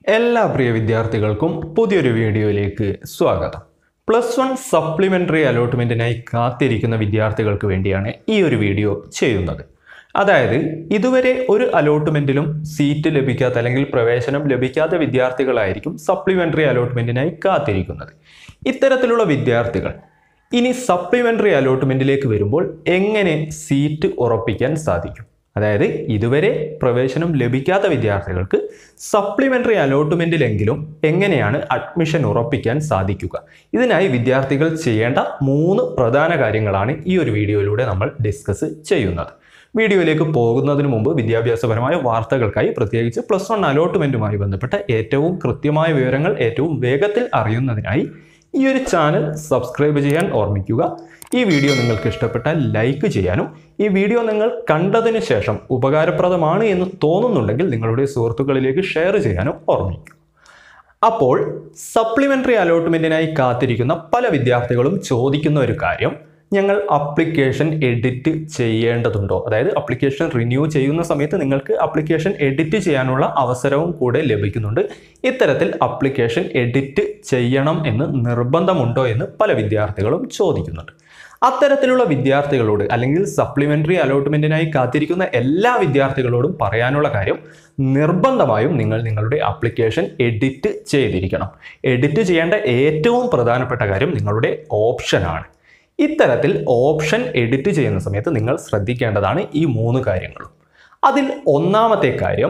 എല്ലാ പ്രിയ വിദ്യാർത്ഥികൾക്കും പുതിയൊരു വീഡിയോയിലേക്ക് സ്വാഗതം പ്ലസ് വൺ സപ്ലിമെൻ്ററി അലോട്ട്മെൻറ്റിനായി കാത്തിരിക്കുന്ന വിദ്യാർത്ഥികൾക്ക് വേണ്ടിയാണ് ഈ ഒരു വീഡിയോ ചെയ്യുന്നത് അതായത് ഇതുവരെ ഒരു അലോട്ട്മെൻറ്റിലും സീറ്റ് ലഭിക്കാത്ത അല്ലെങ്കിൽ പ്രവേശനം ലഭിക്കാത്ത വിദ്യാർത്ഥികളായിരിക്കും സപ്ലിമെൻ്ററി അലോട്ട്മെൻറ്റിനായി കാത്തിരിക്കുന്നത് ഇത്തരത്തിലുള്ള വിദ്യാർത്ഥികൾ ഇനി സപ്ലിമെൻ്ററി അലോട്ട്മെൻറ്റിലേക്ക് വരുമ്പോൾ എങ്ങനെ സീറ്റ് ഉറപ്പിക്കാൻ സാധിക്കും അതായത് ഇതുവരെ പ്രവേശനം ലഭിക്കാത്ത വിദ്യാർത്ഥികൾക്ക് സപ്ലിമെൻ്ററി അലോട്ട്മെൻറ്റിലെങ്കിലും എങ്ങനെയാണ് അഡ്മിഷൻ ഉറപ്പിക്കാൻ സാധിക്കുക ഇതിനായി വിദ്യാർത്ഥികൾ ചെയ്യേണ്ട മൂന്ന് പ്രധാന കാര്യങ്ങളാണ് ഈ ഒരു വീഡിയോയിലൂടെ നമ്മൾ ഡിസ്കസ് ചെയ്യുന്നത് വീഡിയോയിലേക്ക് പോകുന്നതിന് മുമ്പ് വിദ്യാഭ്യാസപരമായ വാർത്തകൾക്കായി പ്രത്യേകിച്ച് പ്ലസ് വൺ അലോട്ട്മെൻറ്റുമായി ബന്ധപ്പെട്ട ഏറ്റവും കൃത്യമായ വിവരങ്ങൾ ഏറ്റവും വേഗത്തിൽ അറിയുന്നതിനായി ഈ ഒരു ചാനൽ സബ്സ്ക്രൈബ് ചെയ്യാൻ ഓർമ്മിക്കുക ഈ വീഡിയോ നിങ്ങൾക്ക് ഇഷ്ടപ്പെട്ടാൽ ലൈക്ക് ചെയ്യാനും ഈ വീഡിയോ നിങ്ങൾ കണ്ടതിന് ശേഷം ഉപകാരപ്രദമാണ് എന്ന് തോന്നുന്നുണ്ടെങ്കിൽ നിങ്ങളുടെ സുഹൃത്തുക്കളിലേക്ക് ഷെയർ ചെയ്യാനും ഓർമ്മിക്കുക അപ്പോൾ സപ്ലിമെൻ്ററി അലോട്ട്മെൻറ്റിനായി കാത്തിരിക്കുന്ന പല വിദ്യാർത്ഥികളും ചോദിക്കുന്ന ഒരു കാര്യം ഞങ്ങൾ അപ്ലിക്കേഷൻ എഡിറ്റ് ചെയ്യേണ്ടതുണ്ടോ അതായത് അപ്ലിക്കേഷൻ റിന്യൂ ചെയ്യുന്ന സമയത്ത് നിങ്ങൾക്ക് അപ്ലിക്കേഷൻ എഡിറ്റ് ചെയ്യാനുള്ള അവസരവും കൂടെ ലഭിക്കുന്നുണ്ട് ഇത്തരത്തിൽ അപ്ലിക്കേഷൻ എഡിറ്റ് ചെയ്യണം എന്ന് നിർബന്ധമുണ്ടോ എന്ന് പല വിദ്യാർത്ഥികളും ചോദിക്കുന്നുണ്ട് അത്തരത്തിലുള്ള വിദ്യാർത്ഥികളോട് അല്ലെങ്കിൽ സപ്ലിമെൻ്ററി അലോട്ട്മെൻറ്റിനായി കാത്തിരിക്കുന്ന എല്ലാ വിദ്യാർത്ഥികളോടും പറയാനുള്ള കാര്യം നിർബന്ധമായും നിങ്ങൾ നിങ്ങളുടെ ആപ്ലിക്കേഷൻ എഡിറ്റ് ചെയ്തിരിക്കണം എഡിറ്റ് ചെയ്യേണ്ട ഏറ്റവും പ്രധാനപ്പെട്ട കാര്യം നിങ്ങളുടെ ഓപ്ഷനാണ് ഇത്തരത്തിൽ ഓപ്ഷൻ എഡിറ്റ് ചെയ്യുന്ന സമയത്ത് നിങ്ങൾ ശ്രദ്ധിക്കേണ്ടതാണ് ഈ മൂന്ന് കാര്യങ്ങളും അതിൽ ഒന്നാമത്തെ കാര്യം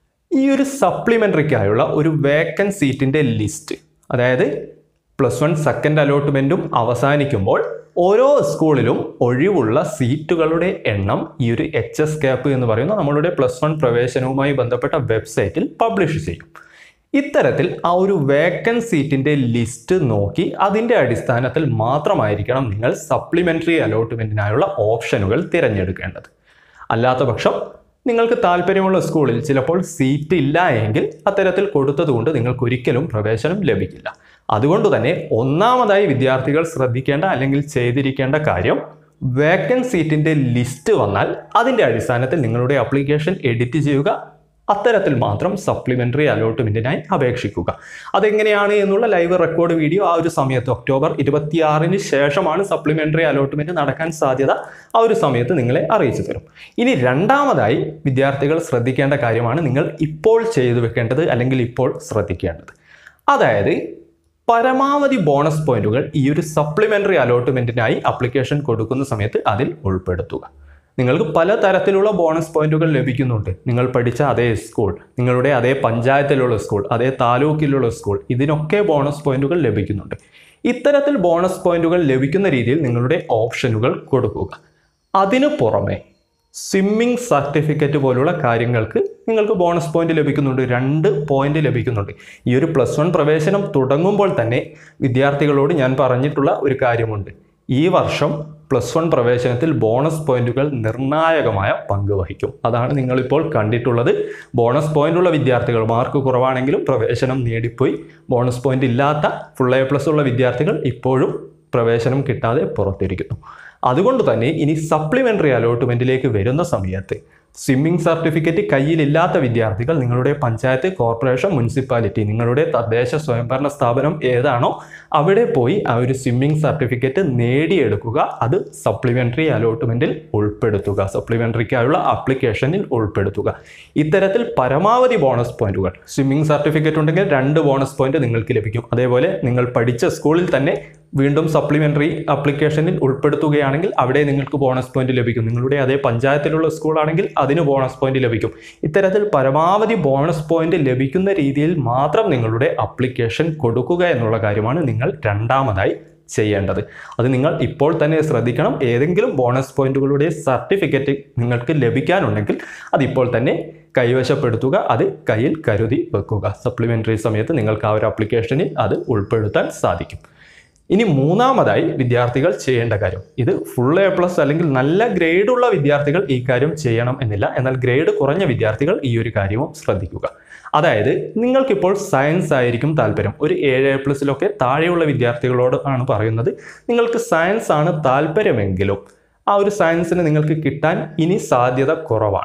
ഈ ഒരു സപ്ലിമെൻ്ററിക്കായുള്ള ഒരു വേക്കൻ സീറ്റിൻ്റെ ലിസ്റ്റ് അതായത് പ്ലസ് വൺ സെക്കൻഡ് അലോട്ട്മെൻറ്റും അവസാനിക്കുമ്പോൾ ഓരോ സ്കൂളിലും ഒഴിവുള്ള സീറ്റുകളുടെ എണ്ണം ഈ ഒരു എച്ച് എസ് ക്യാപ്പ് എന്ന് പറയുന്ന നമ്മളുടെ പ്ലസ് വൺ പ്രവേശനവുമായി ബന്ധപ്പെട്ട വെബ്സൈറ്റിൽ പബ്ലിഷ് ചെയ്യും ഇത്തരത്തിൽ ആ ഒരു വേക്കൻ സീറ്റിൻ്റെ ലിസ്റ്റ് നോക്കി അതിൻ്റെ അടിസ്ഥാനത്തിൽ മാത്രമായിരിക്കണം നിങ്ങൾ സപ്ലിമെൻ്ററി അലോട്ട്മെൻറ്റിനായുള്ള ഓപ്ഷനുകൾ തിരഞ്ഞെടുക്കേണ്ടത് അല്ലാത്ത പക്ഷം നിങ്ങൾക്ക് താല്പര്യമുള്ള സ്കൂളിൽ ചിലപ്പോൾ സീറ്റ് ഇല്ല എങ്കിൽ അത്തരത്തിൽ കൊടുത്തതുകൊണ്ട് നിങ്ങൾക്ക് ഒരിക്കലും പ്രവേശനം ലഭിക്കില്ല അതുകൊണ്ട് തന്നെ ഒന്നാമതായി വിദ്യാർത്ഥികൾ ശ്രദ്ധിക്കേണ്ട അല്ലെങ്കിൽ ചെയ്തിരിക്കേണ്ട കാര്യം വേക്കൻ സീറ്റിൻ്റെ ലിസ്റ്റ് വന്നാൽ അതിൻ്റെ അടിസ്ഥാനത്തിൽ നിങ്ങളുടെ ആപ്ലിക്കേഷൻ എഡിറ്റ് ചെയ്യുക അത്തരത്തിൽ മാത്രം സപ്ലിമെൻ്ററി അലോട്ട്മെൻറ്റിനായി അപേക്ഷിക്കുക അതെങ്ങനെയാണ് എന്നുള്ള ലൈവ് റെക്കോർഡ് വീഡിയോ ആ ഒരു സമയത്ത് ഒക്ടോബർ ഇരുപത്തിയാറിന് ശേഷമാണ് സപ്ലിമെൻ്ററി അലോട്ട്മെൻറ്റ് നടക്കാൻ സാധ്യത ആ ഒരു സമയത്ത് നിങ്ങളെ അറിയിച്ചു തരും ഇനി രണ്ടാമതായി വിദ്യാർത്ഥികൾ ശ്രദ്ധിക്കേണ്ട കാര്യമാണ് നിങ്ങൾ ഇപ്പോൾ ചെയ്തു വെക്കേണ്ടത് അല്ലെങ്കിൽ ഇപ്പോൾ ശ്രദ്ധിക്കേണ്ടത് അതായത് പരമാവധി ബോണസ് പോയിന്റുകൾ ഈ ഒരു സപ്ലിമെൻ്ററി അലോട്ട്മെൻറ്റിനായി അപ്ലിക്കേഷൻ കൊടുക്കുന്ന സമയത്ത് അതിൽ ഉൾപ്പെടുത്തുക നിങ്ങൾക്ക് പല തരത്തിലുള്ള ബോണസ് പോയിന്റുകൾ ലഭിക്കുന്നുണ്ട് നിങ്ങൾ പഠിച്ച അതേ സ്കൂൾ നിങ്ങളുടെ അതേ പഞ്ചായത്തിലുള്ള സ്കൂൾ അതേ താലൂക്കിലുള്ള സ്കൂൾ ഇതിനൊക്കെ ബോണസ് പോയിന്റുകൾ ലഭിക്കുന്നുണ്ട് ഇത്തരത്തിൽ ബോണസ് പോയിന്റുകൾ ലഭിക്കുന്ന രീതിയിൽ നിങ്ങളുടെ ഓപ്ഷനുകൾ കൊടുക്കുക അതിനു പുറമെ സ്വിമ്മിംഗ് സർട്ടിഫിക്കറ്റ് പോലുള്ള കാര്യങ്ങൾക്ക് നിങ്ങൾക്ക് ബോണസ് പോയിന്റ് ലഭിക്കുന്നുണ്ട് രണ്ട് പോയിന്റ് ലഭിക്കുന്നുണ്ട് ഈ ഒരു പ്ലസ് വൺ പ്രവേശനം തുടങ്ങുമ്പോൾ തന്നെ വിദ്യാർത്ഥികളോട് ഞാൻ പറഞ്ഞിട്ടുള്ള ഒരു കാര്യമുണ്ട് ഈ വർഷം പ്ലസ് വൺ പ്രവേശനത്തിൽ ബോണസ് പോയിന്റുകൾ നിർണായകമായ പങ്ക് വഹിക്കും അതാണ് നിങ്ങളിപ്പോൾ കണ്ടിട്ടുള്ളത് ബോണസ് പോയിന്റ് ഉള്ള വിദ്യാർത്ഥികൾ മാർക്ക് കുറവാണെങ്കിലും പ്രവേശനം നേടിപ്പോയി ബോണസ് പോയിന്റ് ഇല്ലാത്ത ഫുൾ എ പ്ലസ് ഉള്ള വിദ്യാർത്ഥികൾ ഇപ്പോഴും പ്രവേശനം കിട്ടാതെ പുറത്തിരിക്കുന്നു അതുകൊണ്ട് തന്നെ ഇനി സപ്ലിമെൻ്ററി അലോട്ട്മെൻറ്റിലേക്ക് വരുന്ന സമയത്ത് സ്വിമ്മിംഗ് സർട്ടിഫിക്കറ്റ് കയ്യിലില്ലാത്ത വിദ്യാർത്ഥികൾ നിങ്ങളുടെ പഞ്ചായത്ത് കോർപ്പറേഷൻ മുനിസിപ്പാലിറ്റി നിങ്ങളുടെ തദ്ദേശ സ്വയംഭരണ സ്ഥാപനം ഏതാണോ അവിടെ പോയി ആ ഒരു സ്വിമ്മിംഗ് സർട്ടിഫിക്കറ്റ് നേടിയെടുക്കുക അത് സപ്ലിമെൻ്ററി അലോട്ട്മെൻറ്റിൽ ഉൾപ്പെടുത്തുക സപ്ലിമെൻ്ററിക്കായുള്ള ആപ്ലിക്കേഷനിൽ ഉൾപ്പെടുത്തുക ഇത്തരത്തിൽ പരമാവധി ബോണസ് പോയിന്റുകൾ സ്വിമ്മിംഗ് സർട്ടിഫിക്കറ്റ് ഉണ്ടെങ്കിൽ രണ്ട് ബോണസ് പോയിന്റ് നിങ്ങൾക്ക് ലഭിക്കും അതേപോലെ നിങ്ങൾ പഠിച്ച സ്കൂളിൽ തന്നെ വീണ്ടും സപ്ലിമെൻ്ററി ആപ്ലിക്കേഷനിൽ ഉൾപ്പെടുത്തുകയാണെങ്കിൽ അവിടെ നിങ്ങൾക്ക് ബോണസ് പോയിന്റ് ലഭിക്കും നിങ്ങളുടെ അതേ പഞ്ചായത്തിലുള്ള സ്കൂളാണെങ്കിൽ അതിന് ബോണസ് പോയിന്റ് ലഭിക്കും ഇത്തരത്തിൽ പരമാവധി ബോണസ് പോയിന്റ് ലഭിക്കുന്ന രീതിയിൽ മാത്രം നിങ്ങളുടെ അപ്ലിക്കേഷൻ കൊടുക്കുക എന്നുള്ള കാര്യമാണ് നിങ്ങൾ രണ്ടാമതായി ചെയ്യേണ്ടത് അത് നിങ്ങൾ ഇപ്പോൾ തന്നെ ശ്രദ്ധിക്കണം ഏതെങ്കിലും ബോണസ് പോയിന്റുകളുടെ സർട്ടിഫിക്കറ്റ് നിങ്ങൾക്ക് ലഭിക്കാനുണ്ടെങ്കിൽ അതിപ്പോൾ തന്നെ കൈവശപ്പെടുത്തുക അത് കയ്യിൽ കരുതി വെക്കുക സപ്ലിമെൻ്ററി സമയത്ത് നിങ്ങൾക്ക് ആ ഒരു ആപ്ലിക്കേഷനിൽ അത് ഉൾപ്പെടുത്താൻ സാധിക്കും ഇനി മൂന്നാമതായി വിദ്യാർത്ഥികൾ ചെയ്യേണ്ട കാര്യം ഇത് ഫുൾ എ പ്ലസ് അല്ലെങ്കിൽ നല്ല ഗ്രേഡുള്ള വിദ്യാർത്ഥികൾ ഈ കാര്യം ചെയ്യണം എന്നില്ല എന്നാൽ ഗ്രേഡ് കുറഞ്ഞ വിദ്യാർത്ഥികൾ ഈ ഒരു കാര്യവും ശ്രദ്ധിക്കുക അതായത് നിങ്ങൾക്കിപ്പോൾ സയൻസ് ആയിരിക്കും താല്പര്യം ഒരു ഏഴ് എ പ്ലസിലൊക്കെ താഴെയുള്ള വിദ്യാർത്ഥികളോട് ആണ് പറയുന്നത് നിങ്ങൾക്ക് സയൻസ് ആണ് താല്പര്യമെങ്കിലും ആ ഒരു സയൻസിന് നിങ്ങൾക്ക് കിട്ടാൻ ഇനി സാധ്യത കുറവാണ്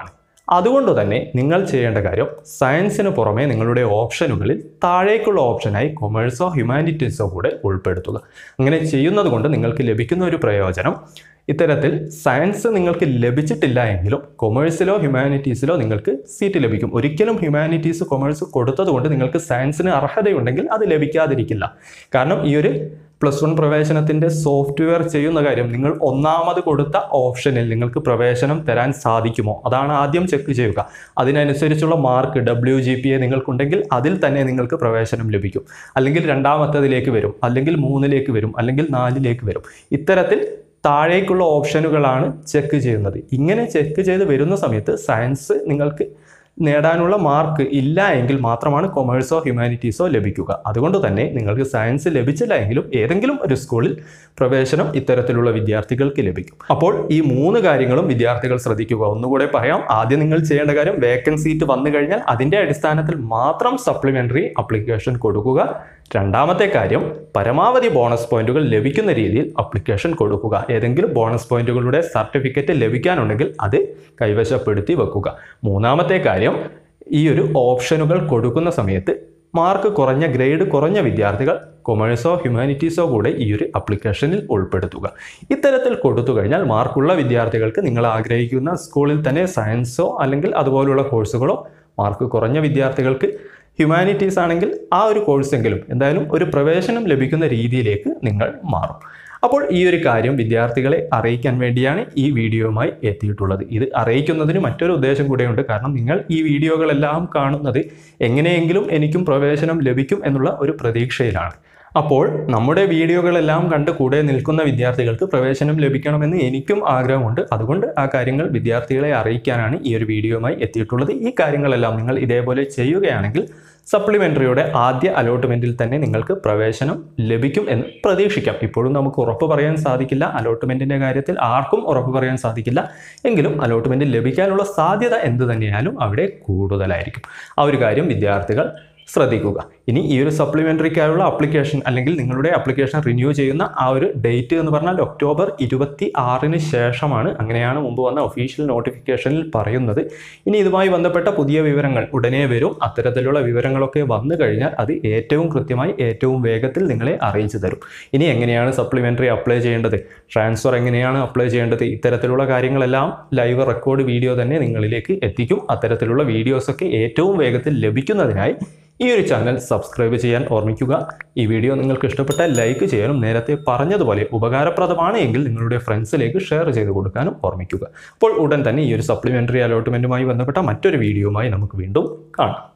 അതുകൊണ്ട് തന്നെ നിങ്ങൾ ചെയ്യേണ്ട കാര്യം സയൻസിന് പുറമെ നിങ്ങളുടെ ഓപ്ഷനുകളിൽ താഴേക്കുള്ള ഓപ്ഷനായി കൊമേഴ്സോ ഹ്യൂമാനിറ്റീസോ കൂടെ ഉൾപ്പെടുത്തുക അങ്ങനെ ചെയ്യുന്നത് കൊണ്ട് നിങ്ങൾക്ക് ലഭിക്കുന്ന ഒരു പ്രയോജനം ഇത്തരത്തിൽ സയൻസ് നിങ്ങൾക്ക് ലഭിച്ചിട്ടില്ല എങ്കിലും കൊമേഴ്സിലോ ഹ്യൂമാനിറ്റീസിലോ നിങ്ങൾക്ക് സീറ്റ് ലഭിക്കും ഒരിക്കലും ഹ്യൂമാനിറ്റീസ് കൊമേഴ്സ് കൊടുത്തതുകൊണ്ട് നിങ്ങൾക്ക് സയൻസിന് അർഹതയുണ്ടെങ്കിൽ അത് ലഭിക്കാതിരിക്കില്ല കാരണം ഈ ഒരു പ്ലസ് വൺ പ്രവേശനത്തിൻ്റെ സോഫ്റ്റ്വെയർ ചെയ്യുന്ന കാര്യം നിങ്ങൾ ഒന്നാമത് കൊടുത്ത ഓപ്ഷനിൽ നിങ്ങൾക്ക് പ്രവേശനം തരാൻ സാധിക്കുമോ അതാണ് ആദ്യം ചെക്ക് ചെയ്യുക അതിനനുസരിച്ചുള്ള mark W G P A നിങ്ങൾക്കുണ്ടെങ്കിൽ അതിൽ തന്നെ നിങ്ങൾക്ക് പ്രവേശനം ലഭിക്കും അല്ലെങ്കിൽ രണ്ടാമത്തതിലേക്ക് വരും അല്ലെങ്കിൽ മൂന്നിലേക്ക് വരും അല്ലെങ്കിൽ നാലിലേക്ക് വരും ഇത്തരത്തിൽ താഴേക്കുള്ള ഓപ്ഷനുകളാണ് ചെക്ക് ചെയ്യുന്നത് ഇങ്ങനെ ചെക്ക് ചെയ്ത് വരുന്ന സമയത്ത് സയൻസ് നിങ്ങൾക്ക് നേടാനുള്ള മാർക്ക് ഇല്ല എങ്കിൽ മാത്രമാണ് കൊമേഴ്സോ ഹ്യൂമാനിറ്റീസോ ലഭിക്കുക അതുകൊണ്ട് തന്നെ നിങ്ങൾക്ക് സയൻസ് ലഭിച്ചില്ല എങ്കിലും ഏതെങ്കിലും ഒരു സ്കൂളിൽ പ്രവേശനം ഇത്തരത്തിലുള്ള വിദ്യാർത്ഥികൾക്ക് ലഭിക്കും അപ്പോൾ ഈ മൂന്ന് കാര്യങ്ങളും വിദ്യാർത്ഥികൾ ശ്രദ്ധിക്കുക ഒന്നുകൂടെ പറയാം ആദ്യം നിങ്ങൾ ചെയ്യേണ്ട കാര്യം വേക്കൻസി സീറ്റ് വന്നു കഴിഞ്ഞാൽ അതിൻ്റെ അടിസ്ഥാനത്തിൽ മാത്രം സപ്ലിമെൻ്ററി അപ്ലിക്കേഷൻ കൊടുക്കുക രണ്ടാമത്തെ കാര്യം പരമാവധി ബോണസ് പോയിന്റുകൾ ലഭിക്കുന്ന രീതിയിൽ അപ്ലിക്കേഷൻ കൊടുക്കുക ഏതെങ്കിലും ബോണസ് പോയിന്റുകളുടെ സർട്ടിഫിക്കറ്റ് ലഭിക്കാനുണ്ടെങ്കിൽ അത് കൈവശപ്പെടുത്തി വെക്കുക മൂന്നാമത്തെ കാര്യം ഈ ഒരു ഓപ്ഷനുകൾ കൊടുക്കുന്ന സമയത്ത് മാർക്ക് കുറഞ്ഞ ഗ്രേഡ് കുറഞ്ഞ വിദ്യാർത്ഥികൾ കൊമേഴ്സോ ഹ്യൂമാനിറ്റീസോ കൂടെ ഈ ഒരു അപ്ലിക്കേഷനിൽ ഉൾപ്പെടുത്തുക ഇത്തരത്തിൽ കൊടുത്തു കഴിഞ്ഞാൽ മാർക്കുള്ള വിദ്യാർത്ഥികൾക്ക് നിങ്ങൾ ആഗ്രഹിക്കുന്ന സ്കൂളിൽ തന്നെ സയൻസോ അല്ലെങ്കിൽ അതുപോലുള്ള കോഴ്സുകളോ മാർക്ക് കുറഞ്ഞ വിദ്യാർത്ഥികൾക്ക് ഹ്യൂമാനിറ്റീസ് ആണെങ്കിൽ ആ ഒരു കോഴ്സെങ്കിലും എന്തായാലും ഒരു പ്രവേശനം ലഭിക്കുന്ന രീതിയിലേക്ക് നിങ്ങൾ മാറും അപ്പോൾ ഈ ഒരു കാര്യം വിദ്യാർത്ഥികളെ അറിയിക്കാൻ വേണ്ടിയാണ് ഈ വീഡിയോയുമായി എത്തിയിട്ടുള്ളത് ഇത് അറിയിക്കുന്നതിന് മറ്റൊരു ഉദ്ദേശം കൂടെയുണ്ട് കാരണം നിങ്ങൾ ഈ വീഡിയോകളെല്ലാം കാണുന്നത് എങ്ങനെയെങ്കിലും എനിക്കും പ്രവേശനം ലഭിക്കും എന്നുള്ള ഒരു പ്രതീക്ഷയിലാണ് അപ്പോൾ നമ്മുടെ വീഡിയോകളെല്ലാം കണ്ട് കൂടെ നിൽക്കുന്ന വിദ്യാർത്ഥികൾക്ക് പ്രവേശനം ലഭിക്കണമെന്ന് എനിക്കും ആഗ്രഹമുണ്ട് അതുകൊണ്ട് ആ കാര്യങ്ങൾ വിദ്യാർത്ഥികളെ അറിയിക്കാനാണ് ഈ ഒരു വീഡിയോയുമായി എത്തിയിട്ടുള്ളത് ഈ കാര്യങ്ങളെല്ലാം നിങ്ങൾ ഇതേപോലെ ചെയ്യുകയാണെങ്കിൽ സപ്ലിമെൻ്ററിയുടെ ആദ്യ അലോട്ട്മെൻറ്റിൽ തന്നെ നിങ്ങൾക്ക് പ്രവേശനം ലഭിക്കും എന്ന് പ്രതീക്ഷിക്കാം ഇപ്പോഴും നമുക്ക് ഉറപ്പ് പറയാൻ സാധിക്കില്ല അലോട്ട്മെൻറ്റിൻ്റെ കാര്യത്തിൽ ആർക്കും ഉറപ്പ് പറയാൻ സാധിക്കില്ല എങ്കിലും അലോട്ട്മെൻറ്റ് ലഭിക്കാനുള്ള സാധ്യത എന്ത് തന്നെയായാലും അവിടെ കൂടുതലായിരിക്കും ആ ഒരു കാര്യം വിദ്യാർത്ഥികൾ ശ്രദ്ധിക്കുക ഇനി ഈ ഒരു സപ്ലിമെൻ്ററിക്കായുള്ള അപ്ലിക്കേഷൻ അല്ലെങ്കിൽ നിങ്ങളുടെ അപ്ലിക്കേഷൻ റിന്യൂ ചെയ്യുന്ന ആ ഒരു ഡേറ്റ് എന്ന് പറഞ്ഞാൽ ഒക്ടോബർ ഇരുപത്തി ആറിന് ശേഷമാണ് അങ്ങനെയാണ് മുമ്പ് വന്ന ഒഫീഷ്യൽ നോട്ടിഫിക്കേഷനിൽ പറയുന്നത് ഇനി ഇതുമായി ബന്ധപ്പെട്ട പുതിയ വിവരങ്ങൾ ഉടനെ വരും അത്തരത്തിലുള്ള വിവരങ്ങളൊക്കെ വന്നു കഴിഞ്ഞാൽ അത് ഏറ്റവും കൃത്യമായി ഏറ്റവും വേഗത്തിൽ നിങ്ങളെ അറിയിച്ചു തരും ഇനി എങ്ങനെയാണ് സപ്ലിമെൻ്ററി അപ്ലൈ ചെയ്യേണ്ടത് ട്രാൻസ്ഫർ എങ്ങനെയാണ് അപ്ലൈ ചെയ്യേണ്ടത് ഇത്തരത്തിലുള്ള കാര്യങ്ങളെല്ലാം ലൈവ് റെക്കോർഡ് വീഡിയോ തന്നെ നിങ്ങളിലേക്ക് എത്തിക്കും അത്തരത്തിലുള്ള വീഡിയോസൊക്കെ ഏറ്റവും വേഗത്തിൽ ലഭിക്കുന്നതിനായി ഈ ഒരു ചാനൽ സബ്സ്ക്രൈബ് ചെയ്യാൻ ഓർമ്മിക്കുക ഈ വീഡിയോ നിങ്ങൾക്ക് ഇഷ്ടപ്പെട്ടാൽ ലൈക്ക് ചെയ്യാനും നേരത്തെ പറഞ്ഞതുപോലെ ഉപകാരപ്രദമാണ് എങ്കിൽ നിങ്ങളുടെ ഫ്രണ്ട്സിലേക്ക് ഷെയർ ചെയ്ത് കൊടുക്കാനും ഓർമ്മിക്കുക അപ്പോൾ ഉടൻ തന്നെ ഈ ഒരു സപ്ലിമെൻ്ററി അലോട്ട്മെൻറ്റുമായി ബന്ധപ്പെട്ട മറ്റൊരു വീഡിയോയുമായി നമുക്ക് വീണ്ടും കാണാം